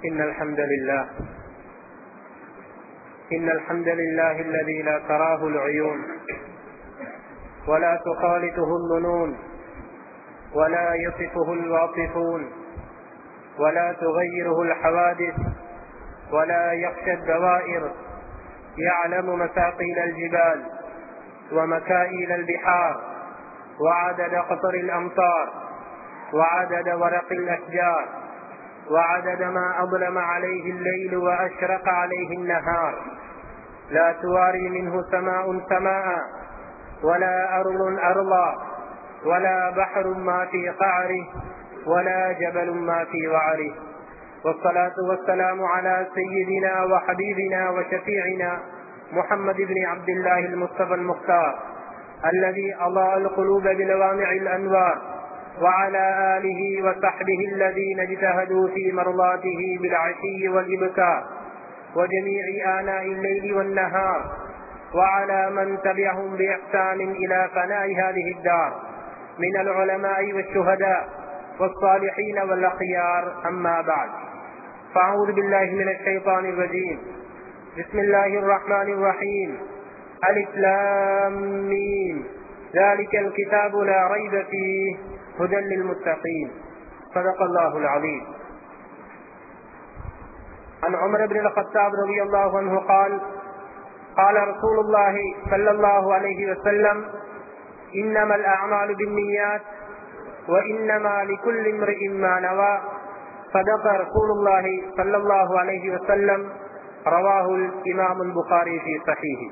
إن الحمد لله إن الحمد لله الذي لا تراه العيون ولا تخالطه الظنون ولا يصفه الواصفون ولا تغيره الحوادث ولا يخشى الدوائر يعلم مساقيل الجبال ومكائل البحار وعدد قطر الأمطار وعدد ورق الأشجار وعدد ما أظلم عليه الليل وأشرق عليه النهار لا تواري منه سماء سماء ولا أرض أرضا ولا بحر ما في قعره ولا جبل ما في وعره والصلاة والسلام على سيدنا وحبيبنا وشفيعنا محمد بن عبد الله المصطفى المختار الذي أضاء القلوب بلوامع الأنوار وعلى آله وصحبه الذين اجتهدوا في مرضاته بالعشي والإبكار وجميع آناء الليل والنهار وعلى من تبعهم بإحسان إلى فناء هذه الدار من العلماء والشهداء والصالحين والأخيار أما بعد فأعوذ بالله من الشيطان الرجيم بسم الله الرحمن الرحيم ألف لام ميم ذلك الكتاب لا ريب فيه هدى للمتقين صدق الله العظيم عن عمر بن الخطاب رضي الله عنه قال قال رسول الله صلى الله عليه وسلم إنما الأعمال بالنيات وإنما لكل امرئ ما نوى صدق رسول الله صلى الله عليه وسلم رواه الإمام البخاري في صحيحه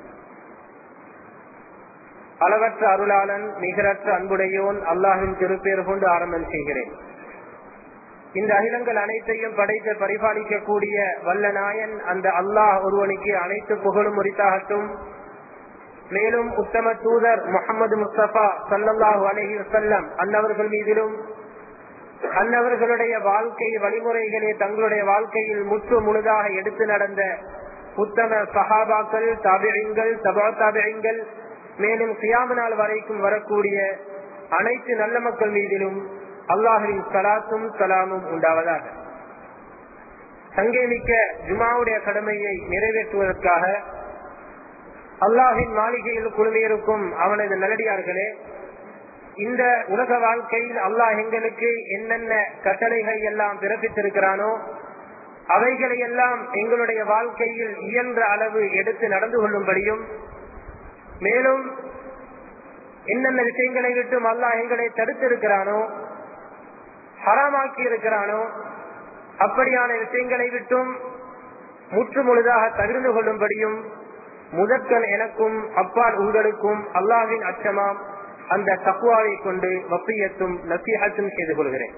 அளவற்ற அருளாளன் நிகரற்ற அன்புடையோன் அல்லாஹின் திருப்பேர் கொண்டு ஆரம்பம் செய்கிறேன் இந்த அகிலங்கள் அனைத்தையும் படைத்து பரிபாலிக்கக்கூடிய வல்ல நாயன் அந்த அல்லாஹ் ஒருவனுக்கு அனைத்து புகழும் உரித்தாகட்டும் மேலும் உத்தம தூதர் முகமது முஸ்தபா சல்லல்லாஹு அலஹி வசல்லம் அன்னவர்கள் மீதிலும் அன்னவர்களுடைய வாழ்க்கை வழிமுறைகளே தங்களுடைய வாழ்க்கையில் முற்று முழுதாக எடுத்து நடந்த உத்தம சஹாபாக்கள் தாபியங்கள் சபா தாபியங்கள் மேலும் கியாம நாள் வரைக்கும் வரக்கூடிய அனைத்து நல்ல மக்கள் மீதிலும் அல்லாஹின் சலாத்தும் சலாமும் உண்டாவதாக சங்கேமிக்க ஜுமாவுடைய கடமையை நிறைவேற்றுவதற்காக அல்லாஹின் மாளிகையில் குழுமியிருக்கும் அவனது நல்லடியார்களே இந்த உலக வாழ்க்கையில் அல்லாஹ் எங்களுக்கு என்னென்ன கட்டளைகள் எல்லாம் பிறப்பித்திருக்கிறானோ அவைகளை எல்லாம் எங்களுடைய வாழ்க்கையில் இயன்ற அளவு எடுத்து நடந்து கொள்ளும்படியும் மேலும் என்னென்ன விஷயங்களை விட்டும் அல்லாஹ் எங்களை தடுத்திருக்கிறானோ ஹராமாக்கி இருக்கிறானோ அப்படியான விஷயங்களை விட்டும் முற்று முழுதாக தகிர்ந்து கொள்ளும்படியும் முதற்கன் எனக்கும் அப்பால் உங்களுக்கும் அல்லாஹின் அச்சமாம் அந்த தக்குவாவை கொண்டு வப்பியத்தும் நசீகத்தும் செய்து கொள்கிறேன்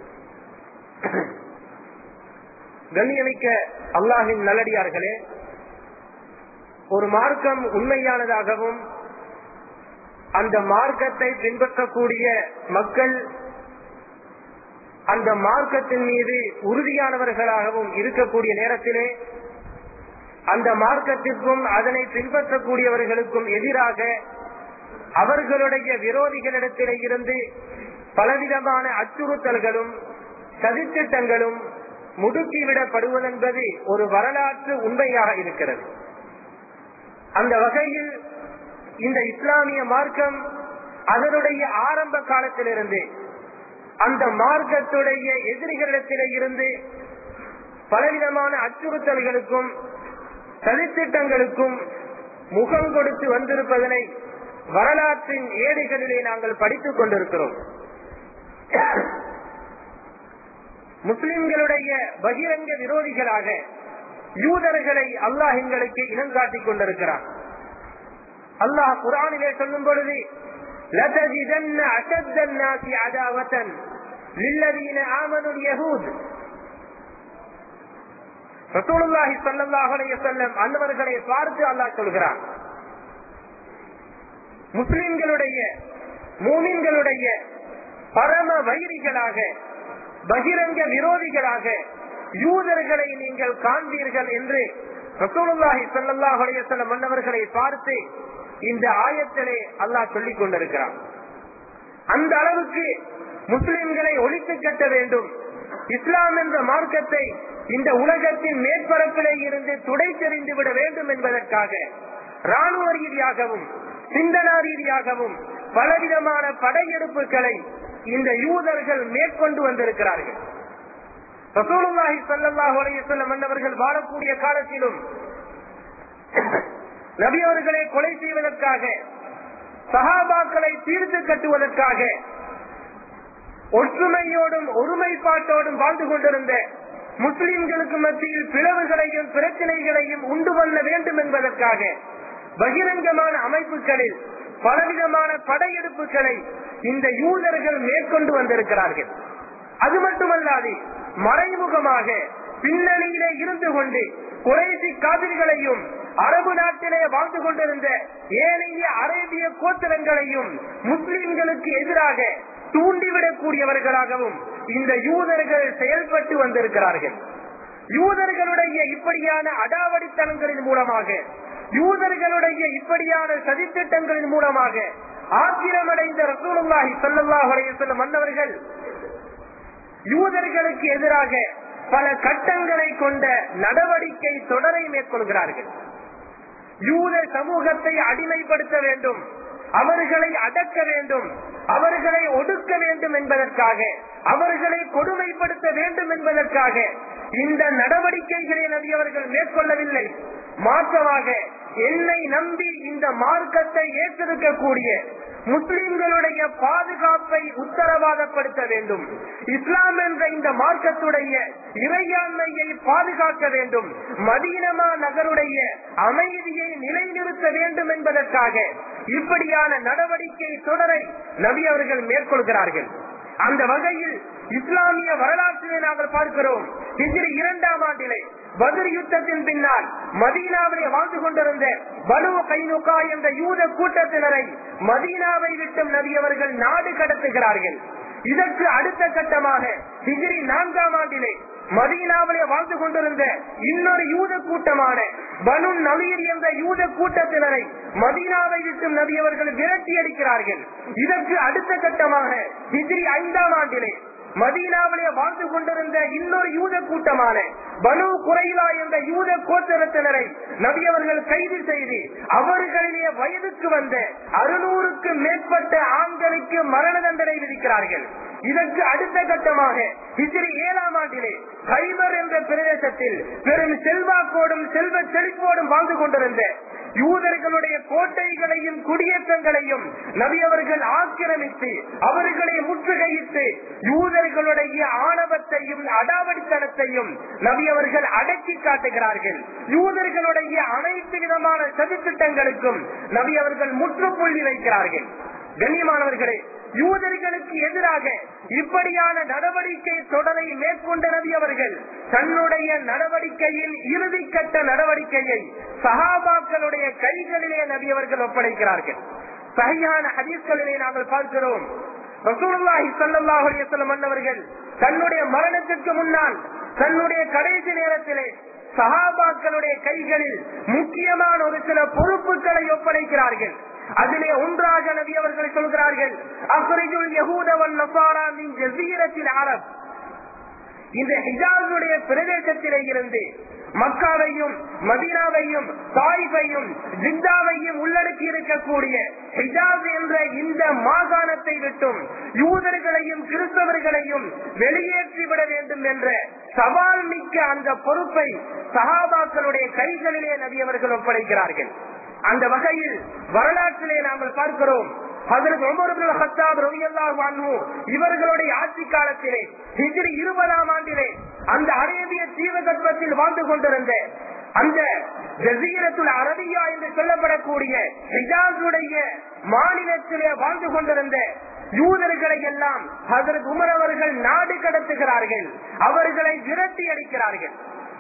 கண்ணியமிக்க அல்லாஹின் நல்லடியார்களே ஒரு மார்க்கம் உண்மையானதாகவும் அந்த மார்க்கத்தை பின்பற்றக்கூடிய மக்கள் அந்த மார்க்கத்தின் மீது உறுதியானவர்களாகவும் இருக்கக்கூடிய நேரத்திலே அந்த மார்க்கத்திற்கும் அதனை பின்பற்றக்கூடியவர்களுக்கும் எதிராக அவர்களுடைய விரோதிகளிடத்திலே இருந்து பலவிதமான அச்சுறுத்தல்களும் சதித்திட்டங்களும் முடுக்கிவிடப்படுவதென்பது ஒரு வரலாற்று உண்மையாக இருக்கிறது அந்த வகையில் இந்த இஸ்லாமிய மார்க்கம் அதனுடைய ஆரம்ப காலத்திலிருந்து அந்த மார்க்கத்துடைய எதிரிகளிடத்திலே இருந்து பலவிதமான அச்சுறுத்தல்களுக்கும் சதித்திட்டங்களுக்கும் முகம் கொடுத்து வந்திருப்பதனை வரலாற்றின் ஏடுகளிலே நாங்கள் படித்துக் கொண்டிருக்கிறோம் முஸ்லிம்களுடைய பகிரங்க விரோதிகளாக யூதர்களை அல்லாஹ் எங்களுக்கு இனம் காட்டிக் கொண்டிருக்கிறார் அல்லாஹ் குரானிலே சொல்லும் பொழுது لتجدن أشد الناس عداوة للذين آمنوا اليهود ரசூலுல்லாஹி ஸல்லல்லாஹு அலைஹி வஸல்லம் அன்னவர்களை பார்த்து அல்லாஹ் சொல்கிறார் முஸ்லிம்களுடைய மூமின்களுடைய பரம வைரிகளாக பகிரங்க விரோதிகளாக யூதர்களை நீங்கள் காண்பீர்கள் என்று ரசூலுல்லாஹி ஸல்லல்லாஹு அலைஹி வஸல்லம் மன்னவர்களை பார்த்து இந்த ஆயத்திலே அல்லாஹ் சொல்லிக் கொண்டிருக்கிறான் அந்த அளவுக்கு முஸ்லிம்களை ஒழித்து கட்ட வேண்டும் இஸ்லாம் என்ற மார்க்கத்தை இந்த உலகத்தின் மேற்பரப்பிலே இருந்து துடை தெரிந்து விட வேண்டும் என்பதற்காக ராணுவ ரீதியாகவும் சிந்தனா ரீதியாகவும் பலவிதமான படையெடுப்புகளை இந்த யூதர்கள் மேற்கொண்டு வந்திருக்கிறார்கள் ரசூலுல்லாஹி ஸல்லல்லாஹு அலைஹி வஸல்லம் மன்னவர்கள் வாழக்கூடிய காலத்திலும் நபி அவர்களை கொலை செய்வதற்காக சஹாபாக்களை தீர்த்து கட்டுவதற்காக ஒற்றுமையோடும் ஒருமைப்பாட்டோடும் வாழ்ந்து கொண்டிருந்த முஸ்லிம்களுக்கு மத்தியில் பிளவுகளையும் பிரச்சனைகளையும் உண்டு பண்ண வேண்டும் என்பதற்காக பகிரங்கமான அமைப்புகளில் பலவிதமான படையெடுப்புகளை இந்த யூதர்கள் மேற்கொண்டு வந்திருக்கிறார்கள் அது மட்டுமல்லாது மறைமுகமாக பின்னணியிலே இருந்து கொண்டு குறைசி காவிர்களையும் அரபு நாட்டிலே வாழ்ந்து கொண்டிருந்த ஏனைய அரேபிய கோத்திரங்களையும் முஸ்லிம்களுக்கு எதிராக தூண்டிவிடக்கூடியவர்களாகவும் இந்த யூதர்கள் செயல்பட்டு வந்திருக்கிறார்கள் யூதர்களுடைய இப்படியான அடாவடித்தனங்களின் மூலமாக யூதர்களுடைய இப்படியான சதித்திட்டங்களின் மூலமாக ஆத்திரமடைந்த ரசூலுல்லாஹி ஸல்லல்லாஹு அலைஹி வஸல்லம் மன்னவர்கள் யூதர்களுக்கு எதிராக பல கட்டங்களை கொண்ட நடவடிக்கை தொடரை மேற்கொள்கிறார்கள் யூத சமூகத்தை அடிமைப்படுத்த வேண்டும் அவர்களை அடக்க வேண்டும் அவர்களை ஒடுக்க வேண்டும் என்பதற்காக அவர்களை கொடுமைப்படுத்த வேண்டும் என்பதற்காக இந்த நடவடிக்கைகளை நபி அவர்கள் மேற்கொள்ளவில்லை மாற்றமாக என்னை நம்பி இந்த மார்க்கத்தை ஏற்றிருக்கக்கூடிய முஸ்லிம்களுடைய பாதுகாப்பை உத்தரவாதப்படுத்த வேண்டும் இஸ்லாம் என்ற இந்த மார்க்கத்துடைய இறையாண்மையை பாதுகாக்க வேண்டும் மதீனமா நகருடைய அமைதியை நிலைநிறுத்த வேண்டும் என்பதற்காக இப்படியான நடவடிக்கை தொடரை நபி அவர்கள் மேற்கொள்கிறார்கள் அந்த வகையில் இஸ்லாமிய வரலாற்றிலே நாங்கள் பார்க்கிறோம் ஹிஜ்ரி இரண்டாம் ஆண்டிலே பதில் யுத்தத்தின் பின்னால் மதீனாவிலே வாழ்ந்து கொண்டிருந்த பனு கைனுகா என்ற யூத கூட்டத்தினரை மதீனாவை விட்டும் நபி அவர்கள் நாடு கடத்துகிறார்கள் இதற்கு அடுத்த கட்டமாக ஹிஜ்ரி நான்காம் ஆண்டிலே மதீனாவிலே வாழ்ந்து கொண்டிருந்த இன்னொரு யூத கூட்டமான பனு நவீர் என்ற யூத கூட்டத்தினரை மதீனாவை விட்டும் நபி அவர்கள் விரட்டி அடிக்கிறார்கள் இதற்கு அடுத்த கட்டமாக ஹிஜ்ரி ஐந்தாம் ஆண்டிலே மதீனாவிலே வாழ்ந்து கொண்டிருந்த இன்னொரு யூத கூட்டமான பனு குறைலா என்ற யூத கோத்தரத்தினரை நபி அவர்கள் கைது செய்து அவர்களிலே வயதுக்கு வந்த அறுநூறுக்கு மேற்பட்ட ஆண்களுக்கு மரண தண்டனை விதிக்கிறார்கள் இதற்கு அடுத்த கட்டமாக ஹிஜ்ரி ஏழாம் ஆண்டிலே ஹைபர் என்ற பிரதேசத்தில் பெரும் செல்வாக்கோடும் செல்வ செழிப்போடும் வாழ்ந்து கொண்டிருந்த யூதர்களுடைய கோட்டைகளையும் குடியேற்றங்களையும் நபி அவர்கள் ஆக்கிரமித்து அவர்களை முற்றுகையிட்டு யூதர்களுடைய ஆணவத்தையும் அடாவடித்தனத்தையும் நபி அவர்கள் அடக்கி காட்டுகிறார்கள் யூதர்களுடைய அனைத்து விதமான சதித்திட்டங்களுக்கும் நபி அவர்கள் முற்றுப்புள்ளி வைக்கிறார்கள் கண்ணியமானவர்களே யூதர்களுக்கு எதிராக இப்படியான நடவடிக்கை தொடரை மேற்கொண்ட நபி அவர்கள் தன்னுடைய நடவடிக்கையில் இறுதி கட்ட நடவடிக்கையை சஹாபாக்களுடைய கைகளிலே நபி அவர்கள் ஒப்படைக்கிறார்கள் சரியான ஹதீஸ்களிலே நாங்கள் பார்க்கிறோம் ரசூலுல்லாஹி ஸல்லல்லாஹு அலைஹி வஸல்லம் அன்னவர்கள் தன்னுடைய மரணத்திற்கு முன்னால் தன்னுடைய கடைசி நேரத்திலே சஹாபாக்களுடைய கைகளில் முக்கியமான ஒரு சில பொறுப்புகளை ஒப்படைக்கிறார்கள் அதிலே ஒன்றாக நபி அவர்கள் சொல்கிறார்கள் அஹ்ரிஜுல் யஹூத வன் நஸாரா மின் ஜஸீரத்தில் அரப் இந்த ஹிஜாஸுடைய பிரதேசத்திலே இருந்து மக்காவையும் மதீனாவையும் தாய்பையும் ஜித்தாவையும் உள்ளடக்கி இருக்கக்கூடிய ஹிஜாஸ் என்ற இந்த மாகாணத்தை விட்டும் யூதர்களையும் கிறிஸ்தவர்களையும் வெளியேற்றிவிட வேண்டும் என்ற சவால் மிக்க அந்த பொறுப்பை சஹாபாக்களுடைய கைகளிலே நபி அவர்கள் ஒப்படைக்கிறார்கள் அந்த வகையில் வரலாற்றிலே நாங்கள் பார்க்கிறோம் அதற்கு உமர் ஹத்தாப் ரவியல்லாஹு அன்ஹு இவர்களுடைய ஆட்சி காலத்திலே ஹிஜ்ரி இருபதாம் ஆண்டிலே அந்த அரேபிய தீபகற்பத்தில் வாழ்ந்து கொண்டிருந்த அந்த ஜசீரத்துல் அரபியா என்று சொல்லப்படக்கூடிய ஹிஜாஸுடைய மாநிலத்திலே வாழ்ந்து கொண்டிருந்த யூதர்களை எல்லாம் ஹசரத் உமர் அவர்கள் நாடு கடத்துகிறார்கள் அவர்களை விரட்டி அடிக்கிறார்கள்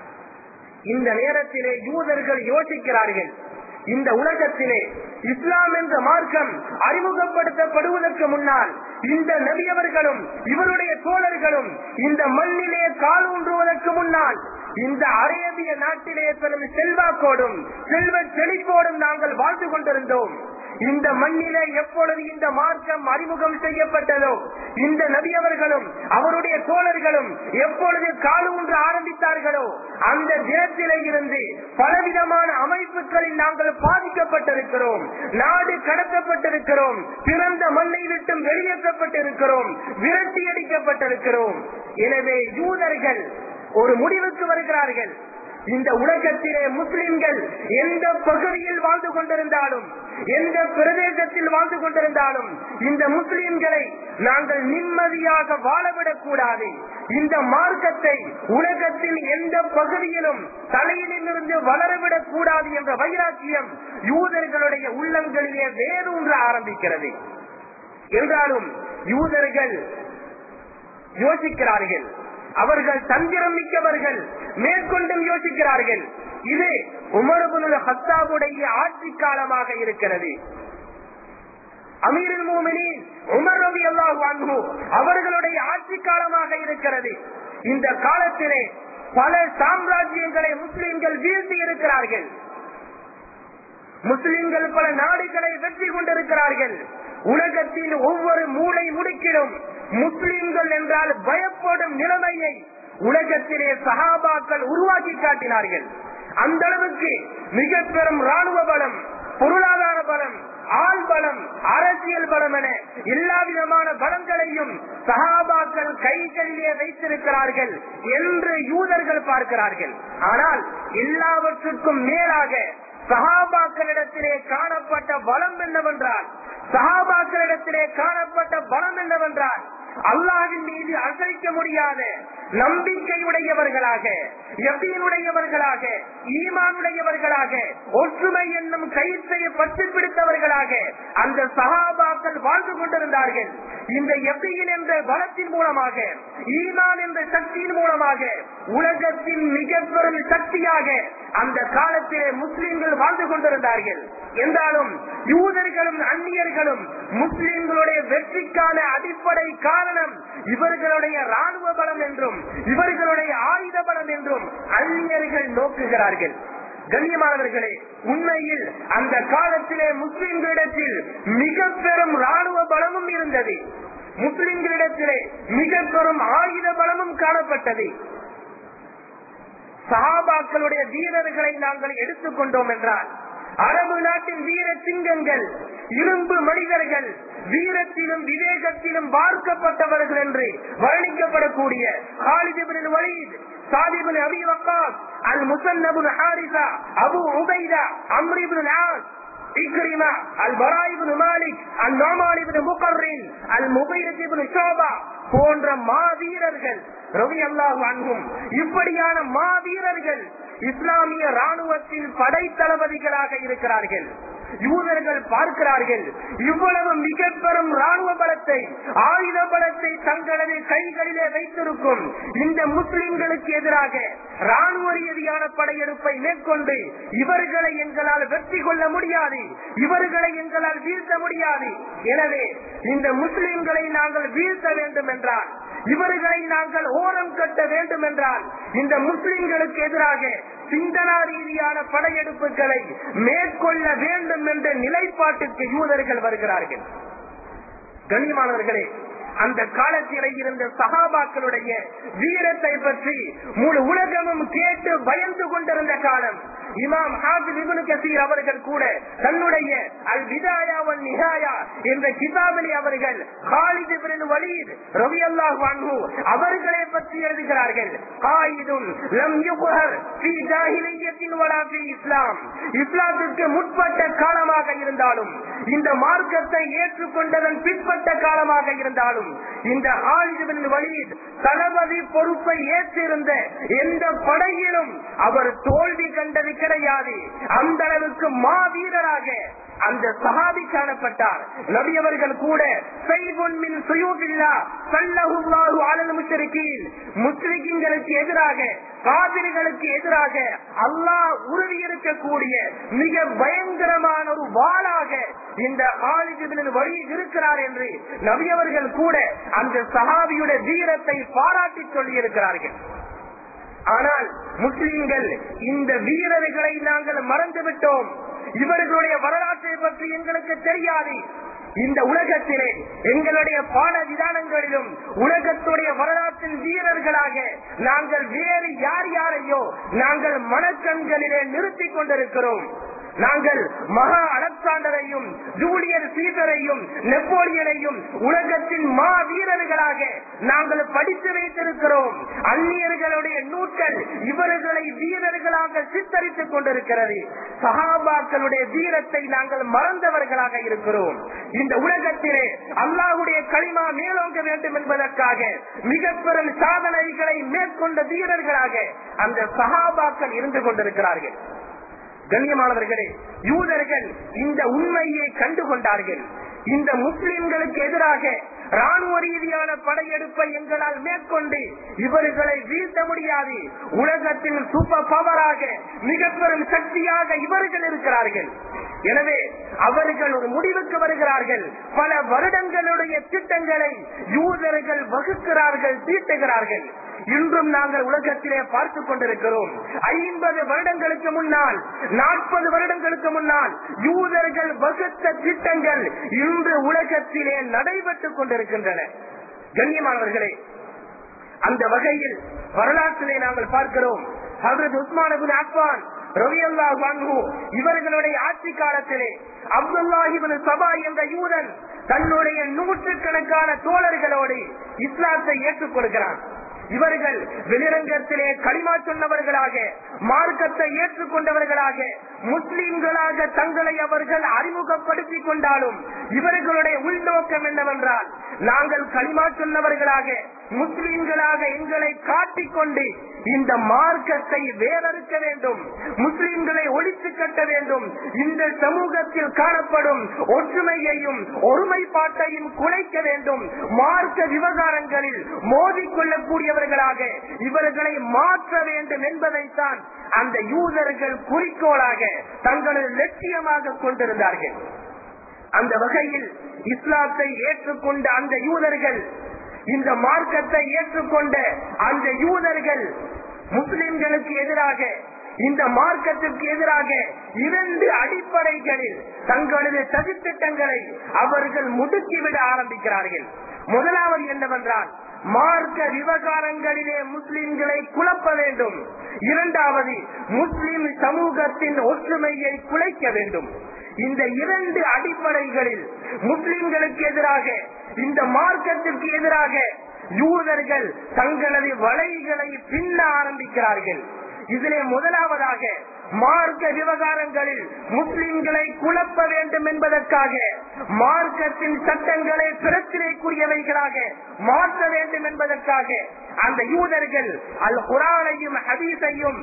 இந்த நேரத்திலே யூதர்கள் யோசிக்கிறார்கள் இந்த உலகத்திலே இஸ்லாம் என்ற மார்க்கம் அறிமுகப்படுத்தப்படுவதற்கு முன்னால் இந்த நபியவர்களும் இவருடைய தோழர்களும் இந்த மண்ணிலே கால் ஊன்றுவதற்கு முன்னால் இந்த அரேபிய நாட்டிலே பெரும் செல்வாக்கோடும் செல்வ செழிப்போடும் நாங்கள் வாழ்ந்து கொண்டிருந்தோம் இந்த மண்ணிலே எப்பொழுது இந்த மார்க்கம் அறிமுகம் செய்யப்பட்டதோ இந்த நபியவர்களும் அவருடைய தோழர்களும் எப்பொழுது காலு ஒன்று ஆரம்பித்தார்களோ அந்த தினத்திலே இருந்து பலவிதமான அமைப்புகளில் நாங்கள் பாதிக்கப்பட்டிருக்கிறோம் நாடு கடத்தப்பட்டிருக்கிறோம் பிறந்த மண்ணை விட்டும் வெளியேற்றப்பட்டிருக்கிறோம் விரட்டி அடிக்கப்பட்டிருக்கிறோம் எனவே யூதர்கள் ஒரு முடிவுக்கு வருகிறார்கள் இந்த உலகத்திலே முஸ்லிம்கள் எந்த பகுதியில் வாழ்ந்து கொண்டிருந்தாலும் எந்த பிரதேசத்தில் வாழ்ந்து கொண்டிருந்தாலும் இந்த முஸ்லிம்களை நாங்கள் நிம்மதியாக வாழவிடக் கூடாது இந்த மார்க்கத்தை உலகத்தில் எந்த பகுதியிலும் தலையிலிருந்து வளரவிடக் கூடாது என்ற வைராக்கியம் யூதர்களுடைய உள்ளங்களிலே வேரூன்ற ஆரம்பிக்கிறது என்றாலும் யூதர்கள் யோசிக்கிறார்கள் அவர்கள் தந்திரம் மிக்கவர்கள் மேற்கொண்டும் யோசிக்கிறார்கள் இது உமரபுல் ஹத்தாவுடைய ஆட்சி காலமாக இருக்கிறது அமீரில் மூமினின் உமர் ரவி அல்லாஹ் அவர்களுடைய ஆட்சி காலமாக இருக்கிறது இந்த காலத்திலே பல சாம்ராஜ்யங்களை முஸ்லிம்கள் வீழ்த்தி இருக்கிறார்கள் முஸ்லிம்கள் பல நாடுகளை வெற்றி கொண்டிருக்கிறார்கள் உலகத்தின் ஒவ்வொரு மூளை முடுக்கிலும் முஸ்லிம்கள் என்றால் பயப்படும் நிலைமையை உலகத்திலே சகாபாக்கள் உருவாக்கி காட்டினார்கள் அந்த அளவுக்கு மிக பெரும் ராணுவ பலம் பொருளாதார பலம் ஆள் பலம் அரசியல் பலம் என எல்லா விதமான பலங்களையும் சகாபாக்கள் கைகளிலே வைத்திருக்கிறார்கள் என்று யூதர்கள் பார்க்கிறார்கள் ஆனால் எல்லாவற்றுக்கும் மேலாக சகாபாக்களிடத்திலே காணப்பட்ட பலம் என்னவென்றால் சகாபாக்களிடத்திலே காணப்பட்ட பலம் என்னவென்றால் அல்லாவின் மீது அசைக்க முடியாத நம்பிக்கையுடையவர்களாக எப்பீனுடையவர்களாக ஈமானுடையவர்களாக ஒற்றுமை என்னும் கயிற்றை பற்றி பிடித்தவர்களாக அந்த சகாபாக்கள் வாழ்ந்து கொண்டிருந்தார்கள் இந்த எப்பீன் என்ற பலத்தின் மூலமாக ஈமான் என்ற சக்தியின் மூலமாக உலகத்தின் மிக பெரும் சக்தியாக அந்த காலத்திலே முஸ்லிம்கள் வாழ்ந்து கொண்டிருந்தார்கள் என்றாலும் யூதர்களும் அந்நியர்களும் முஸ்லிம்களுடைய வெற்றிக்கான அடிப்படை காரணம் இவர்களுடைய ராணுவ பலம் என்றும் இவர்களுடைய ஆயுத பலம் என்றும் அந்நியர்கள் நோக்குகிறார்கள் கண்ணியமானவர்களே உண்மையில் அந்த காலத்திலே முஸ்லிம்களிடத்தில் மிக பெரும் ராணுவ பலமும் இருந்தது முஸ்லிம்களிடத்திலே மிக பெரும் ஆயுத பலமும் காணப்பட்டது சஹாபாக்களுடைய வீரர்களை நாங்கள் எடுத்துக்கொண்டோம் என்றால் அரபு நாட்டின் வீர சிங்கங்கள் இரும்பு மனிதர்கள் வீரத்திலும் விவேகத்திலும் பார்க்கப்பட்டவர்கள் என்று வர்ணிக்கப்படக்கூடிய Khalid ibn Walid Saad ibn Abi Waqqas al Muthanna bin Haritha Abu Ubaida Amr ibn As Ikrima al Bara ibn Malik al Numan ibn Muqarrin al Mughira ibn Shuba போன்ற மாவீரர்கள் ரவி அல்லாஹ் அன்பும் இப்படியான மாவீரர்கள் இஸ்லாமிய ராணுவத்தின் படை தளபதிகளாக இருக்கிறார்கள் யூதர்கள் பார்க்கிறார்கள் இவ்வளவு மிக பெரும் ராணுவ பலத்தை ஆயுத பலத்தை தங்களது கைகளிலே வைத்திருக்கும் இந்த முஸ்லிம்களுக்கு எதிராக ராணுவ ரீதியான படையெடுப்பை மேற்கொண்டு இவர்களை எங்களால் வெற்றி கொள்ள முடியாது இவர்களை எங்களால் வீழ்த்த முடியாது எனவே இந்த முஸ்லிம்களை நாங்கள் வீழ்த்த வேண்டும் என்றால் இவர்களை நாங்கள் ஓரம் கட்ட வேண்டும் என்றால் இந்த முஸ்லிம்களுக்கு எதிராக சிந்தனா ரீதியான படையெடுப்புகளை மேற்கொள்ள வேண்டும் என்ற நிலைப்பாட்டுக்கு யூதர்கள் வருகிறார்கள் கண்ணியமானவர்களே அந்த காலத்திலே இருந்த சகாபாக்களுடைய வீரத்தை பற்றி முழு உலகமும் கேட்டு பயந்து கொண்டிருந்த காலம் இமாம் ஹாஃபிஸ் இப்னு கசீர் அவர்கள் கூட தன்னுடைய அல் விதாயா வல் நிஹாயா என்ற கிதாபிலே அவர்கள் காலித் இப்னு வலீத் ரலியல்லாஹு அன்ஹு அவர்களை பற்றி எழுதுகிறார்கள் காயிதுன் லம் யுக்ஹர் ஃபீ ஜாஹிலிய்யத்தின் வலா ஃபீ இஸ்லாம் இஸ்லாத்துக்கு முற்பட்ட காலமாக இருந்தாலும் இந்த மார்க்கத்தை ஏற்றுக்கொண்டதன் பிற்பட்ட காலமாக இருந்தாலும் இந்த ஆயுதவின் வழியில் தளபதி பொறுப்பை ஏற்றிருந்த எந்த படையிலும் அவர் தோல்வி கண்டது கிடையாது அந்த அளவுக்கு மாவீரராக அந்த சஹாபி காணப்பட்டார் நபி அவர்கள் கூட செய்வன் மின் சுயூபில்லா சல்லஹுல்லாஹு அலல் முஷ்ரிகீன் முஸ்லிம்களுக்கு எதிராக காவிர்களுக்கு எதிராக அல்லாஹ் உறுதி இருக்கக்கூடிய மிக பயங்கரமான ஒரு வாளாக இந்த ஆலிஜிபின் வழி இருக்கிறார் என்று நபி அவர்கள் கூட அந்த சஹாபியுடைய வீரத்தை பாராட்டி சொல்லி இருக்கிறார்கள் ஆனால் முஸ்லிம்கள் இந்த வீரர்களை நாங்கள் மறந்து விட்டோம் இவர்களுடைய வரலாற்றை பற்றி எங்களுக்கு தெரியாது இந்த உலகத்திலே எங்களுடைய பாட விதானங்களிலும் உலகத்துடைய வரலாற்றின் வீரர்களாக நாங்கள் வேறு யார் யாரையோ நாங்கள் மனக்கண்களிலே நிறுத்திக் கொண்டிருக்கிறோம் நாங்கள் மகா அலெக்சாண்டரையும் ஜூலியர் சீசரையும் நெப்போலியனையும் உலகத்தின் மா வீரர்களாக நாங்கள் படித்து வைத்திருக்கிறோம் அந்நியர்களுடைய நூட்கள் இவர்களை வீரர்களாக சித்தரித்துக் கொண்டிருக்கிறது சகாபாக்களுடைய வீரத்தை நாங்கள் மறந்தவர்களாக இருக்கிறோம் இந்த உலகத்திலே அல்லாஹுடைய களிமா மேலோங்க வேண்டும் என்பதற்காக மிக பெரும் சாதனைகளை மேற்கொண்ட வீரர்களாக அந்த சகாபாக்கள் இருந்து கொண்டிருக்கிறார்கள் கண்ணியமானவர்களே யூதர்கள் இந்த உண்மையை கண்டுகொண்டார்கள் இந்த முஸ்லிம்களுக்கு எதிராக ராணுவ ரீதியான படையெடுப்பை எங்களால் மேற்கொண்டு இவர்களை வீழ்த்த முடியாது உலகத்தின் சூப்பர் பவராக மிக பெரும் சக்தியாக இவர்கள் இருக்கிறார்கள் எனவே அவர்கள் ஒரு முடிவுக்கு வருகிறார்கள் பல வருடங்களுடைய திட்டங்களை யூதர்கள் வகுக்கிறார்கள் தீட்டுகிறார்கள் இன்றும் நாங்கள் உலகத்திலே பார்த்து கொண்டிருக்கிறோம் ஐம்பது வருடங்களுக்கு முன்னால் நாற்பது வருடங்களுக்கு முன்னால் யூதர்கள் வகுத்த திட்டங்கள் இன்று உலகத்திலே நடைபெற்றுக் கொண்டிருக்கின்றன கண்ணியமானவர்களே அந்த வகையில் வரலாற்றிலே நாங்கள் பார்க்கிறோம் ஹசரத் உஸ்மான் அப்பான் ரவி அல்லா வாங்கு இவர்களுடைய ஆட்சி காலத்திலே அப்துல்லாஹிபின் சபா என்ற யூதன் தன்னுடைய நூற்றுக்கணக்கான தோழர்களோடு இஸ்லாத்தை ஏற்றுக் கொடுக்கிறான் இவர்கள் வெளிரங்கத்திலே களிமா சொன்னவர்களாக மார்க்கத்தை ஏற்றுக்கொண்டவர்களாக முஸ்லிம்களாக தங்களை அவர்கள் அறிமுகப்படுத்திக் கொண்டாலும் இவர்களுடைய உள்நோக்கம் என்னவென்றால் நாங்கள் களிமா சொன்னவர்களாக முஸ்லிம்களாக எங்களை காட்டிக்கொண்டு இந்த மார்க்கத்தை வேறறுக்க வேண்டும் முஸ்லிம்களை ஒழித்து கட்ட வேண்டும் இந்த சமூகத்தில் காணப்படும் ஒற்றுமையையும் ஒருமைப்பாட்டையும் குலைக்க வேண்டும் மார்க்க விவகாரங்களில் மோதிக்கொள்ளக்கூடியவர்களாக இவர்களை மாற்ற வேண்டும் என்பதைத்தான் அந்த யூதர்கள் குறிக்கோளாக தங்களது லட்சியமாக கொண்டிருந்தார்கள் அந்த வகையில் இஸ்லாத்தை ஏற்றுக்கொண்ட அந்த யூதர்கள் இந்த மார்க்கத்தை ஏற்றுக்கொண்ட அந்த யூதர்கள் முஸ்லிம்களுக்கு எதிராக இந்த மார்க்கத்திற்கு எதிராக இரண்டு அடிப்படைகளில் தங்களது சதித்திட்டங்களை அவர்கள் முடுக்கிவிட ஆரம்பிக்கிறார்கள் முதலாவது என்னவென்றால் மார்க்க விவகாரங்களிலே முஸ்லிம்களை குழப்ப வேண்டும் இரண்டாவது முஸ்லிம் சமூகத்தின் ஒற்றுமையை குலைக்க வேண்டும் இந்த இரண்டு அடிப்படைகளில் முஸ்லிம்களுக்கு எதிராக இந்த மார்க்கத்திற்கு எதிராக யூதர்கள் தங்களது வலைகளை பின்ன ஆரம்பிக்கிறார்கள் இதிலே முதலாவதாக மார்க்க விவகாரங்களில் முஸ்லிம்களை குழப்ப வேண்டும் என்பதற்காக மார்க்கத்தின் சட்டங்களை பிரச்சனைக்குரியவைகளாக மாற்ற வேண்டும் என்பதற்காக அந்த யூதர்கள் அல் குரானையும் ஹதீஸையும்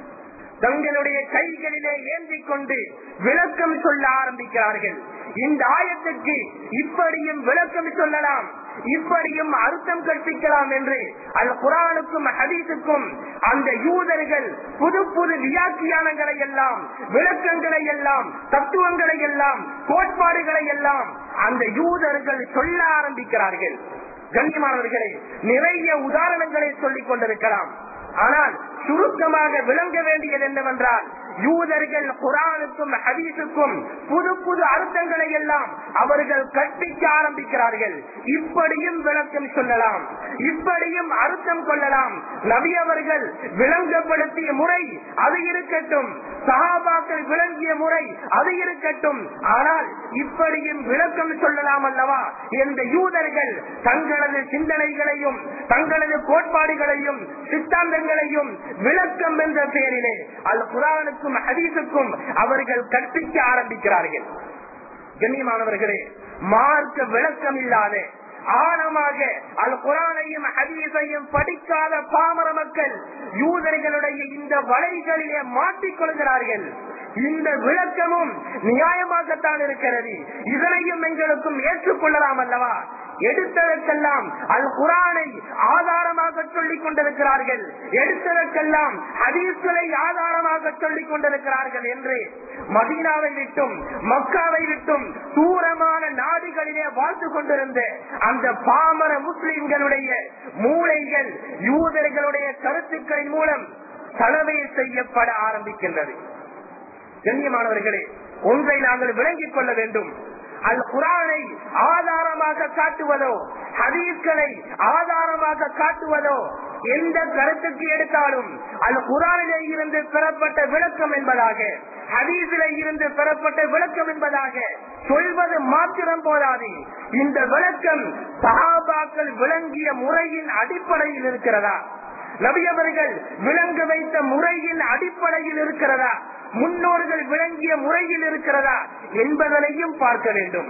தங்களுடைய கைகளிலே ஏந்தி கொண்டு விளக்கம் சொல்ல ஆரம்பிக்கிறார்கள் இந்த ஆயத்துக்கு இப்படியும் விளக்கம் சொல்லலாம் இப்படியும் அர்த்தம் கற்பிக்கலாம் என்று அல் குரானுக்கும் ஹதீஸுக்கும் அந்த யூதர்கள் புது புது வியாக்கியானங்களை எல்லாம் விளக்கங்களை எல்லாம் தத்துவங்களை எல்லாம் கோட்பாடுகளை எல்லாம் அந்த யூதர்கள் சொல்ல ஆரம்பிக்கிறார்கள் கண்ணியமானவர்களை நிறைய உதாரணங்களை சொல்லிக் கொண்டிருக்கலாம் ஆனால் சுருக்கமாக விளங்க வேண்டியது என்னவென்றால் யூதர்கள் குரானுக்கும் ஹதீஸுக்கும் புது புது அர்த்தங்களை எல்லாம் அவர்கள் கற்பிக்க ஆரம்பிக்கிறார்கள் இப்படியும் விளக்கம் சொல்லலாம் இப்படியும் அர்த்தம் கொள்ளலாம் நபி அவர்கள் விளங்கப்படுத்திய முறை அது இருக்கட்டும் சகாபாக்கள் விளங்கிய முறை அது இருக்கட்டும் ஆனால் இப்படியும் விளக்கம் சொல்லலாம் அல்லவா என்ற யூதர்கள் தங்களது சிந்தனைகளையும் தங்களது கோட்பாடுகளையும் சித்தாந்தங்களையும் விளக்கம் என்ற பெயரிலே அல் குரானுக்கும் ஹதீஸுக்கும் அவர்கள் கற்பிக்க ஆரம்பிக்கிறார்கள் கண்ணியமானவர்களே மார்க்க விளக்கம் இல்லாத ஆழமாக அல் குரானையும் ஹதீஸையும் படிக்காத பாமர மக்கள் யூதர்களுடைய இந்த வலைகளிலே மாட்டிக்கொள்கிறார்கள் இந்த விளக்கமும் நியாயமாகத்தான் இருக்கிறது இதனையும் எங்களுக்கும் ஏற்றுக்கொள்ளலாம் அல்லவா எடுத்ததற்கெல்லாம் அல் குரானை ஆதாரமாக சொல்லிக் கொண்டிருக்கிறார்கள் எடுத்ததற்கெல்லாம் ஹதீஸ்களை ஆதாரமாக சொல்லிக் கொண்டிருக்கிறார்கள் என்று மதீனாவை விட்டும் மக்காவை விட்டும் தூரமான நாடுகளிலே வாழ்ந்து கொண்டிருந்த அந்த பாமர முஸ்லிம்களுடைய மூளைகள் யூதர்களுடைய கருத்துக்களின் மூலம் சலவை செய்யப்பட ஆரம்பிக்கின்றது கண்ணியமானவர்களே ஒன்றை நாங்கள் விளங்கிக் கொள்ள வேண்டும் அல் குரானை ஆதாரமாக காட்டுவதோ ஹதீஸ்களை ஆதாரமாக காட்டுவதோ எந்த கருத்துக்கு எடுத்தாலும் அல் குரானிலே இருந்து பெறப்பட்ட விளக்கம் என்பதாக ஹதீஸிலே இருந்து பெறப்பட்ட விளக்கம் என்பதாக சொல்வது மாத்திரம் போதாது இந்த விளக்கம் சஹாபாக்கள் விளங்கிய முறையின் அடிப்படையில் இருக்கிறதா நபியவர்கள் விளங்க வைத்த முறையின் அடிப்படையில் இருக்கிறதா முன்னோர்கள் விளங்கிய முறையில் இருக்கிறதா என்பதனையும் பார்க்க வேண்டும்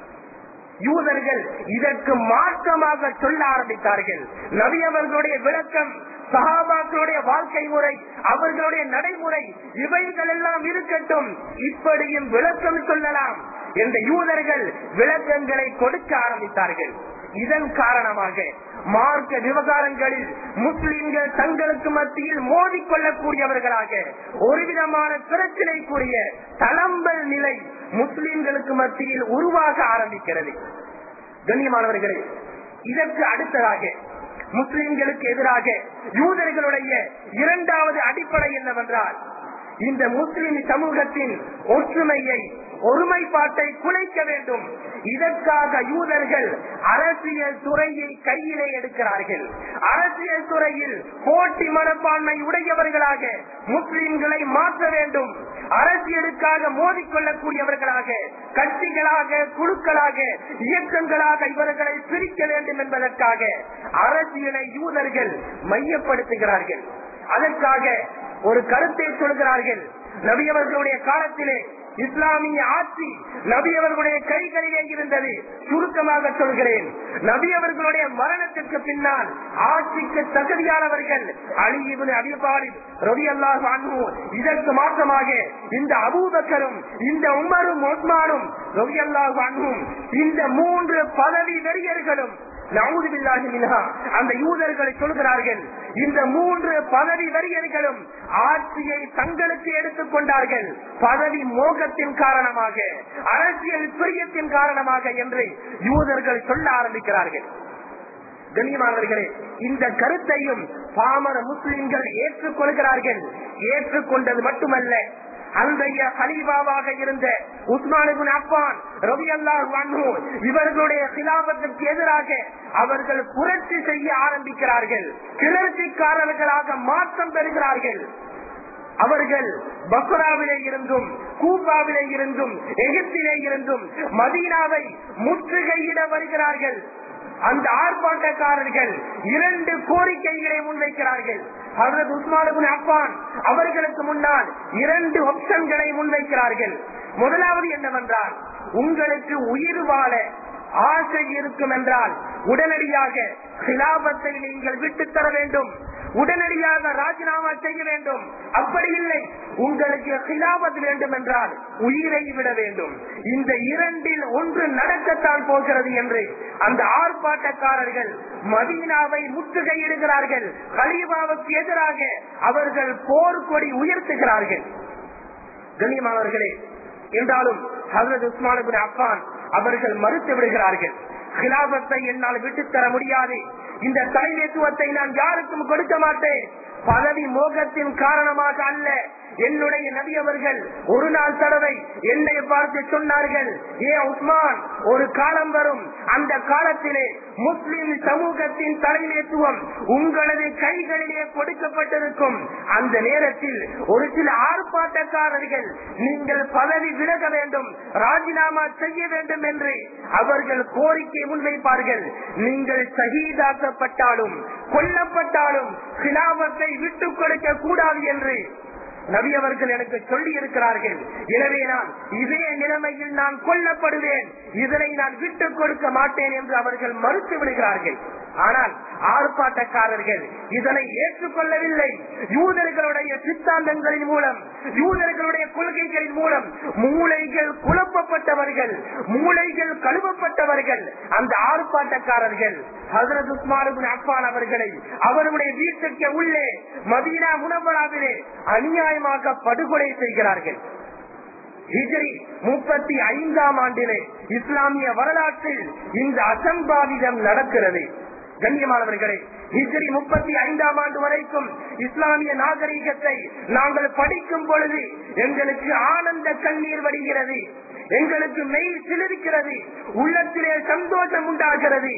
யூதர்கள் இதற்கு மாற்றமாக சொல்ல ஆரம்பித்தார்கள் நபி அவர்களுடைய விளக்கம் சஹாபாக்களுடைய வாழ்க்கை முறை அவர்களுடைய நடைமுறை இவைகள் எல்லாம் இருக்கட்டும் இப்படியும் விளக்கம் சொல்லலாம் என்ற யூதர்கள் விளக்கங்களை கொடுக்க ஆரம்பித்தார்கள் இதன் காரணமாக மார்க்க விவகாரங்களில் முஸ்லிம்கள் தங்களுக்கு மத்தியில் மோதிக்கொள்ளக்கூடியவர்களாக ஒரு விதமான பிரச்சனைக்குரிய தளம்பல் நிலை முஸ்லிம்களுக்கு மத்தியில் உருவாக ஆரம்பிக்கிறது கண்ணியமானவர்களே இதற்கு அடுத்ததாக முஸ்லிம்களுக்கு எதிராக யூதர்களுடைய இரண்டாவது அடிப்படை என்னவென்றால் இந்த முஸ்லிம் சமூகத்தின் ஒற்றுமையை ஒருமைப்பாட்டை குலைக்க வேண்டும் இதற்காக யூதர்கள் அரசியல் துறையை கையிலே எடுக்கிறார்கள் அரசியல் துறையில் போட்டி மனப்பான்மை உடையவர்களாக முஸ்லிம்களை மாற்ற வேண்டும் அரசியலுக்காக மோதிக்கொள்ளக்கூடியவர்களாக கட்சிகளாக குழுக்களாக இயக்கங்களாக இவர்களை பிரிக்க வேண்டும் என்பதற்காக அரசியலை யூதர்கள் மையப்படுத்துகிறார்கள் அதற்காக ஒரு கருத்தை சொல்கிறார்கள் நபியவர்களுடைய காலத்திலே இஸ்லாமிய ஆட்சி நபி அவர்களுடைய கைகளிலே இருந்தது சுருக்கமாக சொல்கிறேன் நபி அவர்களுடைய மரணத்திற்கு பின்னால் ஆட்சிக்கு தகுதியானவர்கள் அலிபின் அபிபாலிப் ரவி அல்லாஹ் அன்பு இதற்கு மாற்றமாக இந்த அபூபக்கரும் இந்த உமரும் ஒஸ்மானும் ரவி அல்லாஹ் அன்பும் இந்த மூன்று பதவி வெறியர்களும் நவுதுபில்லாஹி மின்ஹா அந்த யூதர்களை சொல்கிறார்கள் இந்த மூன்று பதவி வரியர்களும் ஆட்சியை தங்களுக்கு எடுத்துக் கொண்டார்கள் பதவி மோகத்தின் காரணமாக அரசியல் பிரியத்தின் காரணமாக என்று யூதர்கள் சொல்ல ஆரம்பிக்கிறார்கள் கண்ணியமானவர்களே இந்த கருத்தையும் பாமர முஸ்லிம்கள் ஏற்றுக்கொள்கிறார்கள் ஏற்றுக்கொண்டது மட்டுமல்ல அன்றைய ஹலீபாவாக இருந்த உஸ்மானிபின் அப்பான் ரவி அல்லாஹ் இவர்களுடைய சிலாபத்திற்கு எதிராக அவர்கள் புரட்சி செய்ய ஆரம்பிக்கிறார்கள் கிளர்ச்சிக்காரர்களாக மாற்றம் பெறுகிறார்கள் அவர்கள் பக்ராவிலே இருந்தும் கூபாவிலே இருந்தும் எகிப்திலே இருந்தும் மதீனாவை முற்றுகையிட வருகிறார்கள் அந்த ஆர்ப்பாட்டக்காரர்கள் இரண்டு கோரிக்கைகளை முன்வைக்கிறார்கள் ஹசரத் உஸ்மான் அப்பான் அவர்களுக்கு முன்னால் இரண்டு ஆப்ஷன்களை முன்வைக்கிறார்கள் முதலாவது என்னவென்றால் உங்களுக்கு உயிர் வாழ ஆசை இருக்கும் என்றால் உடனடியாக சிலாபத்தை நீங்கள் விட்டு தர வேண்டும் உடனடியாக ராஜினாமா செய்ய வேண்டும் அப்படி இல்லை உங்களுக்கு சிலாபத் வேண்டும் என்றால் உயிரை விட வேண்டும் இந்த இரண்டில் ஒன்று நடக்கத்தான் போகிறது என்று அந்த ஆர்ப்பாட்டக்காரர்கள் மதீனாவை முற்றுகையிடுகிறார்கள் கலீபாவுக்கு எதிராக அவர்கள் போர்க்கொடி உயர்த்துகிறார்கள் கண்ணியமானவர்களே என்றாலும் ஹசரத் உஸ்மான் அப்பான் அவர்கள் மறுத்து விடுகிறார்கள் கிலாபத்தை என்னால் விட்டுத்தர முடியாது இந்த தலைமைத்துவத்தை நான் யாருக்கும் கொடுக்க மாட்டேன் பதவி மோகத்தின் காரணமாக அல்ல என்னுடைய நபி அவர்கள் ஒரு நாள் தடவை என்னை பார்த்து சொன்னார்கள் ஏ உஸ்மான் ஒரு காலம் வரும் அந்த காலத்திலே முஸ்லிம் சமூகத்தின் தலைமைத்துவம் உங்களது கைகளிலே கொடுக்கப்பட்டிருக்கும் அந்த நேரத்தில் ஒரு சில ஆர்ப்பாட்டக்காரர்கள் நீங்கள் பதவி விலக வேண்டும் ராஜினாமா செய்ய வேண்டும் என்று அவர்கள் கோரிக்கை முன்வைப்பார்கள் நீங்கள் சகிதாக்கப்பட்டாலும் கொல்லப்பட்டாலும் கிலாபத்தை விட்டுக் கொடுக்க கூடாது என்று நபி அவர்கள் எனக்கு சொல்லி இருக்கிறார்கள் எனவே நான் இதே நிலைமையில் நான் கொல்லப்படுவேன் இதனை நான் விட்டுக் கொடுக்க மாட்டேன் என்று அவர்கள் மறுத்து விடுகிறார்கள் ஆனால் ஆர்ப்பாட்டக்காரர்கள் இதனை ஏற்றுக்கொள்ளவில்லை யூதர்களுடைய சித்தாந்தங்களின் மூலம் யூதர்களுடைய கொள்கைகளின் மூலம் மூளைகள் குழப்பப்பட்டவர்கள் மூளைகள் கழுவப்பட்டவர்கள் அந்த ஆர்ப்பாட்டக்காரர்கள் ஹசரத் உஸ்மான் அப்பான் அவர்களை அவருடைய வீட்டுக்கு உள்ளே மதீனா முனவராவிலே அநியாயமாக படுகொலை செய்கிறார்கள் ஹிஜரி முப்பத்தி ஐந்தாம் ஆண்டிலே இஸ்லாமிய வரலாற்றில் இந்த அசம்பாவிதம் நடக்கிறது கண்ணியமானவர்களே ஹிஜ்ரி முப்பத்தி ஐந்தாம் ஆண்டு வரைக்கும் இஸ்லாமிய நாகரீகத்தை நாங்கள் படிக்கும் பொழுது எங்களுக்கு ஆனந்த கண்ணீர் வடிகிறது எங்களுக்கு மெய் சிலிருக்கிறது உள்ளத்திலே சந்தோஷம் உண்டாகிறது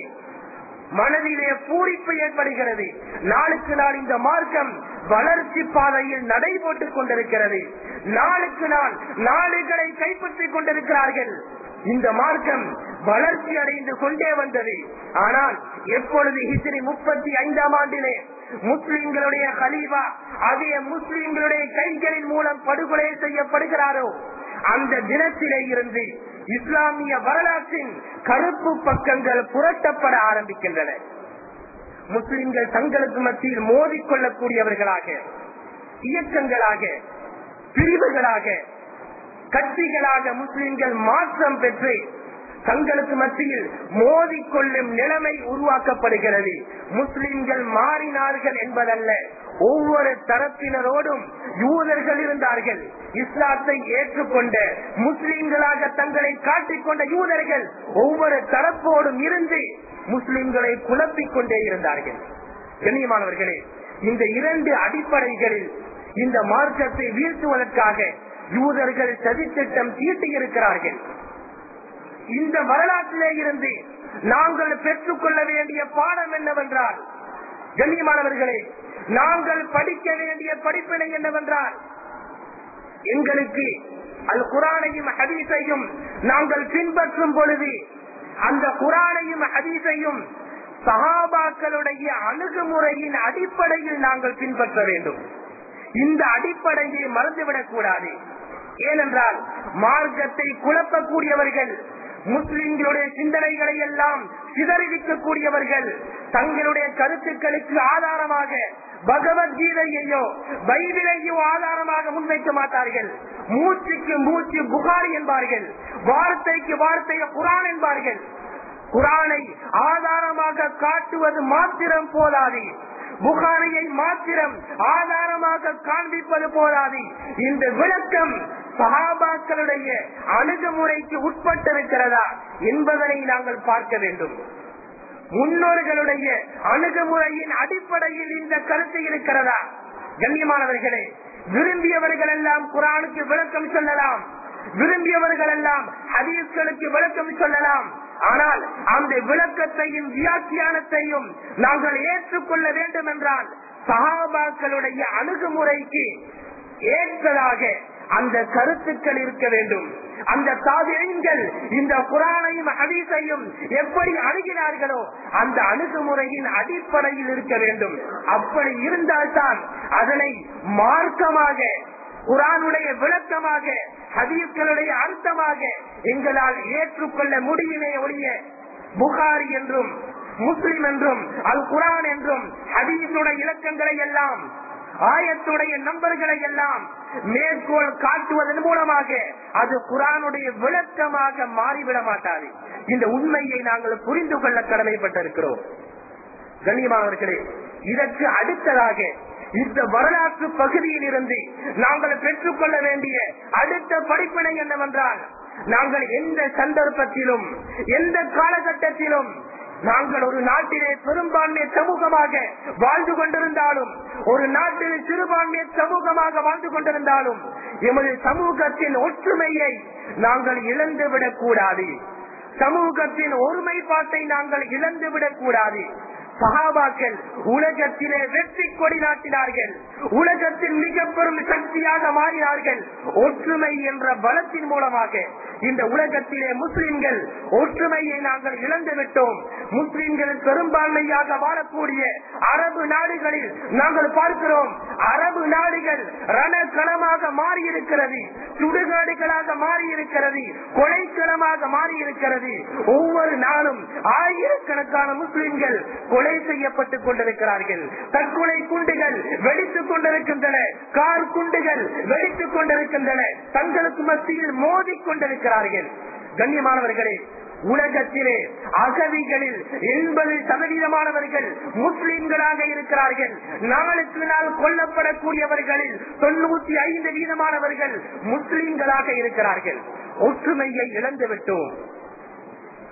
மனதிலே பூரிப்பு ஏற்படுகிறது நாளுக்கு நாள் இந்த மார்க்கம் வளர்ச்சி பாதையில் நடைபோட்டுக் கொண்டிருக்கிறது நாளுக்கு நாள் நாடுகளை கைப்பற்றிக் கொண்டிருக்கிறார்கள் இந்த மார்க்கம் வளர்ச்சி அடைந்து கொண்டே வந்தது ஆனால் எப்பொழுது ஹிஜ்ரி முப்பத்தி ஐந்தாம் ஆண்டிலே முஸ்லிம்களுடைய கலீபா அதே முஸ்லிம்களுடைய கைகளின் மூலம் படுகொலை செய்யப்படுகிறாரோ அந்த தினத்திலே இருந்து இஸ்லாமிய வரலாற்றின் கருப்பு பக்கங்கள் புரட்டப்பட ஆரம்பிக்கின்றன முஸ்லிம்கள் தங்களுக்கு மத்தியில் மோதிக்கொள்ளக்கூடியவர்களாக இயக்கங்களாக பிரிவுகளாக கட்சிகளாக முஸ்லிம்கள் மாற்றம் பெற்று தங்களுக்கு மத்தியில் மோதிக்கொள்ளும் நிலைமை உருவாக்கப்படுகிறது முஸ்லிம்கள் மாறினார்கள் என்பதல்ல ஒவ்வொரு தரப்பினரோடும் யூதர்கள் இருந்தார்கள் இஸ்லாத்தை ஏற்றுக்கொண்ட முஸ்லிம்களாக தங்களை காட்டிக்கொண்ட யூதர்கள் ஒவ்வொரு தரப்போடும் இருந்து முஸ்லிம்களை குழப்பிக் கொண்டே இருந்தார்கள் கண்ணியமானவர்களே இந்த இரண்டு அடிப்படைகளில் இந்த மார்க்கத்தை வீழ்த்துவதற்காக யூதர்கள் சதித்திட்டம் தீட்டியிருக்கிறார்கள் இந்த வரலாற்றிலே இருந்து நாங்கள் பெற்றுக்கொள்ள வேண்டிய பாடம் என்னவென்றால் கண்ணியமானவர்களே நாங்கள் படிக்க வேண்டிய படிப்பினை என்னவென்றால் எங்களுக்கு அல் குரானையும் ஹதீஸையும் நாங்கள் பின்பற்றும் பொழுது அந்த குரானையும் ஹதீஸையும் சஹாபாக்களுடைய அணுகுமுறையின் அடிப்படையில் நாங்கள் பின்பற்ற வேண்டும் இந்த அடிப்படையை மறந்துவிடக் கூடாது ஏனென்றால் மார்க்கத்தை குழப்பக்கூடியவர்கள் முஸ்லிம்களுடைய சிந்தனைகளை எல்லாம் சிதறிவிக்கக்கூடியவர்கள் தங்களுடைய கருத்துக்களுக்கு ஆதாரமாக பகவத்கீதையையோ பைபிளையோ ஆதாரமாக முன்வைக்க மாட்டார்கள் மூச்சுக்கு மூச்சு புகாரி என்பார்கள் வார்த்தைக்கு வார்த்தையை குரான் என்பார்கள் குரானை ஆதாரமாக காட்டுவது மாத்திரம் போதாது புகாரியை மாத்திரம் ஆதாரமாக காண்பிப்பது போதாது இந்த விளக்கம் சஹாபாக்களுடைய அணுகுமுறைக்கு உட்பட்டிருக்கிறதா என்பதனை நாங்கள் பார்க்க வேண்டும் முன்னோர்களுடைய அணுகுமுறையின் அடிப்படையில் இந்த கருத்து இருக்கிறதா கண்ணியமானவர்களே விரும்பியவர்கள் எல்லாம் குரானுக்கு விளக்கம் சொல்லலாம் விரும்பியவர்கள் எல்லாம் ஹதீஸ்களுக்கு விளக்கம் சொல்லலாம் ஆனால் அந்த விளக்கத்தையும் வியாக்கியானத்தையும் நாங்கள் ஏற்றுக்கொள்ள வேண்டும் என்றால் சஹாபாக்களுடைய அணுகுமுறைக்கு ஏற்றதாக அந்த கருத்துக்கள் இருக்க வேண்டும் அந்த தாதியங்கள் இந்த குரானையும் ஹதீஸையும் எப்படி அணுகினார்களோ அந்த அணுகுமுறையின் அடிப்படையில் இருக்க வேண்டும் அப்படி இருந்தால்தான் அதனை மார்க்கமாக குரானுடைய விளக்கமாக ஹதீஸ்களுடைய அர்த்தமாக எங்களால் ஏற்றுக்கொள்ள முடியுமே ஒழிய புகாரி என்றும் முஸ்லிம் என்றும் அல் குரான் என்றும் ஹதீஸுடைய இலக்கங்களை எல்லாம் ஆயத்துடைய நம்பர்களை எல்லாம் மேற்கோள் காட்டுவதன் மூலமாக அது குரானுடைய விளக்கமாக மாறிவிட மாட்டாது இந்த உண்மையை நாங்கள் புரிந்து கொள்ள கடமைப்பட்டிருக்கிறோம் கண்ணியமானவர்களே இதற்கு அடுத்ததாக இந்த வரலாற்று பகுதியில் இருந்து நாங்கள் பெற்றுக்கொள்ள வேண்டிய அடுத்த படிப்பினை என்னவென்றால் நாங்கள் எந்த சந்தர்ப்பத்திலும் எந்த காலகட்டத்திலும் நாங்கள் ஒரு நாட்டிலே பெரும்பான்மை சமூகமாக வாழ்ந்து கொண்டிருந்தாலும் ஒரு நாட்டில் சிறுபான்மை சமூகமாக வாழ்ந்து கொண்டிருந்தாலும் எமது சமூகத்தின் ஒற்றுமையை நாங்கள் இழந்துவிடக் கூடாது சமூகத்தின் ஒருமைப்பாட்டை நாங்கள் இழந்துவிடக் கூடாது சகாபாக்கள் உலகத்திலே வெற்றி கொடி நாட்டினார்கள் உலகத்தில் மிக பெரும் சக்தியாக மாறினார்கள் ஒற்றுமை என்ற பலத்தின் மூலமாக இந்த உலகத்திலே முஸ்லிம்கள் ஒற்றுமையை நாங்கள் இழந்து விட்டோம் முஸ்லிம்கள் பெரும்பான்மையாக வாழக்கூடிய அரபு நாடுகளில் நாங்கள் பார்க்கிறோம் அரபு நாடுகள் ரணக்களமாக மாறியிருக்கிறது சுடுகாடுகளாக மாறியிருக்கிறது கொலைக்களமாக மாறியிருக்கிறது ஒவ்வொரு நாளும் ஆயிரக்கணக்கான முஸ்லிம்கள் கொலை செய்யப்பட்டுக் கொண்டிருக்கிறார்கள் தற்கொலை குண்டுகள் வெடித்துக் கொண்டிருக்கின்றன கார் குண்டுகள் வெடித்துக் கொண்டிருக்கின்றன தங்களுக்கு மத்தியில் மோதிக் கொண்டிருக்கிறார்கள் கண்ணியமானவர்களே உலகத்திலே அகதிகளில் எண்பது சதவீதமானவர்கள் முஸ்லிம்களாக இருக்கிறார்கள் நாளுக்கு நாள் கொல்லப்படக்கூடியவர்களில் தொண்ணூத்தி ஐந்து வீதமானவர்கள் முஸ்லிம்களாக இருக்கிறார்கள் ஒற்றுமையை இழந்து விட்டோம்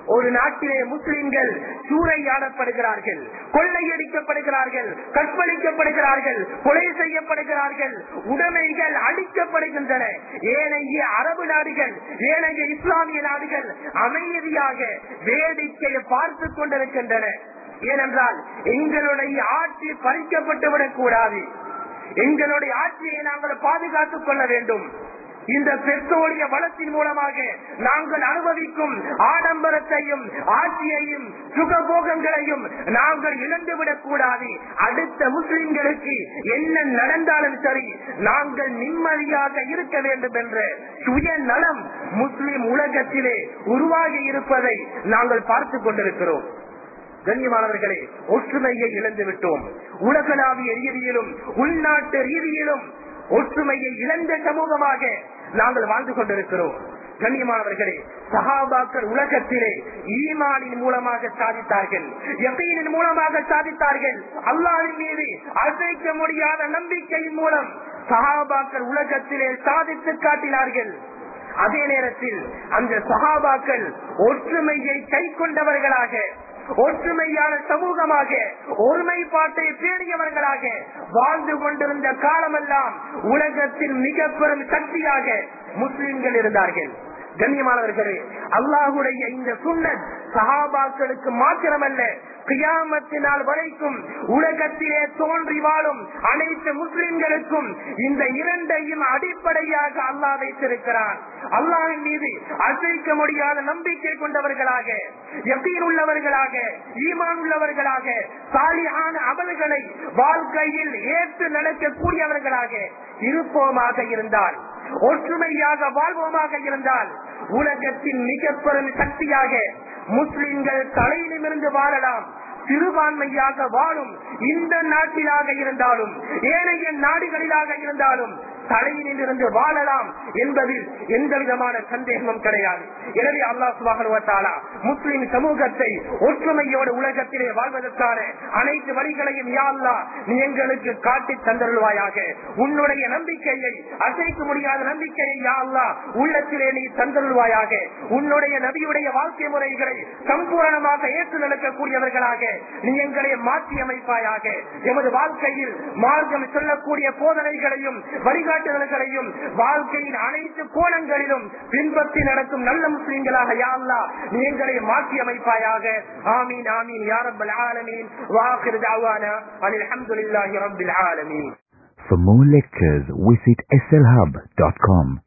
ஒரு நாட்டிலே முஸ்லிம்கள் சூறையாடப்படுகிறார்கள் கொள்ளையடிக்கப்படுகிறார்கள் கற்பழிக்கப்படுகிறார்கள் கொலை செய்யப்படுகிறார்கள் உடைமைகள் அழிக்கப்படுகின்றன ஏனைய அரபு நாடுகள் ஏனைய இஸ்லாமிய நாடுகள் அமைதியாக வேடிக்கையை பார்த்து கொண்டிருக்கின்றன ஏனென்றால் எங்களுடைய ஆட்சி பறிக்கப்பட்டுவிடக் கூடாது எங்களுடைய ஆட்சியை நாங்கள் பாதுகாத்துக் கொள்ள வேண்டும் இந்த பெட்ரோலிய வளத்தின் மூலமாக நாங்கள் அனுபவிக்கும் ஆடம்பரத்தையும் ஆட்சியையும் சுகபோகங்களையும் நாங்கள் இழந்துவிடக் கூடாது அடுத்த முஸ்லிம்களுக்கு என்ன நடந்தாலும் சரி நாங்கள் நிம்மதியாக இருக்க வேண்டும் என்ற சுயநலம் முஸ்லிம் உலகத்திலே உருவாகி இருப்பதை நாங்கள் பார்த்துக் கொண்டிருக்கிறோம் கண்ணியமானவர்களே ஒற்றுமையை இழந்து விட்டோம் உலகளாவிய ரீதியிலும் உள்நாட்டு ரீதியிலும் ஒற்றுமையை இழந்த சமூகமாக நாங்கள் வாழ்ந்து கொண்டிருக்கிறோம் கண்ணியமானவர்களே சஹாபாக்கள் உலகத்திலே ஈமானின் மூலமாக சாதித்தார்கள் யகீனின் மூலமாக சாதித்தார்கள் அல்லாஹின் மீது அசைக்க முடியாத நம்பிக்கையின் மூலம் சஹாபாக்கள் உலகத்திலே சாதித்து காட்டினார்கள் அதே நேரத்தில் அந்த சஹாபாக்கள் ஒற்றுமையை கை கொண்டவர்களாக ஒற்றுமையான சமூகமாக ஒருமைப்பாட்டை பேணியவர்களாக வாழ்ந்து கொண்டிருந்த காலமெல்லாம் உலகத்தின் மிக பெரும் சக்தியாக முஸ்லிம்கள் இருந்தார்கள் கண்ணியமானவர்களே அல்லாஹுடைய இந்த சுண்ணத் சஹாபாக்களுக்கு மாத்திரமல்ல கியாமத்தினால் வரைக்கும் உலகத்திலே தோன்றி வாழும் அனைத்து முஸ்லிம்களுக்கும் இந்த இரண்டையும் அடிப்படையாக அல்லாஹ் வைத்திருக்கிறான் அல்லாஹின் மீது அசைக்க முடியாத நம்பிக்கை கொண்டவர்களாக எப்பீன் உள்ளவர்களாக ஈமான் உள்ளவர்களாக சாலியான அமல்களை வாழ்க்கையில் ஏற்று நடக்கக்கூடியவர்களாக இருப்போமாக இருந்தால் ஒற்றுமையாக வாழ்வோமாக இருந்தால் உலகத்தின் மிக பெரும் சக்தியாக முஸ்லிம்கள் தலையிலுமிருந்து வாழலாம் சிறுபான்மையாக வாழும் இந்த நாட்டிலாக இருந்தாலும் ஏனைய நாடுகளிலாக இருந்தாலும் தலையிலிருந்து வாழலாம் என்பதில் எந்த விதமான சந்தேகமும் கிடையாது எனவே அல்லாஹ் சுபாகனுவத்தாலா முஸ்லிம் சமூகத்தை ஒற்றுமையோடு உலகத்திலே வாழ்வதற்கான அனைத்து வழிகளையும் யா அல்லா நீ எங்களுக்கு காட்டி தந்தருள்வாயாக உன்னுடைய நம்பிக்கையை அசைக்க முடியாத நம்பிக்கையை யா அல்லா உள்ளத்திலே நீ தந்தருள்வாயாக உன்னுடைய நபியுடைய வாழ்க்கை முறைகளை சம்பூரணமாக ஏற்று நடக்கக்கூடியவர்களாக நீ எங்களை மாற்றி அமைப்பாயாக எமது வாழ்க்கையில் மார்க்கம் சொல்லக்கூடிய போதனைகளையும் வழிகாட்டுதல்களையும் வாழ்க்கையின் அனைத்து கோணங்களிலும் பின்பற்றி நடக்கும் நல்ல முஸ்லிம்களாக யாழ்லா நீ எங்களை மாற்றி அமைப்பாயாக ஆமீன் ஆமீன் யாரப்பல் ஆலமீன் வாஹிர் தாவானா அல்ஹம்துலில்லாஹி ரப்பில் ஆலமீன் For more lectures, visit slhub.com.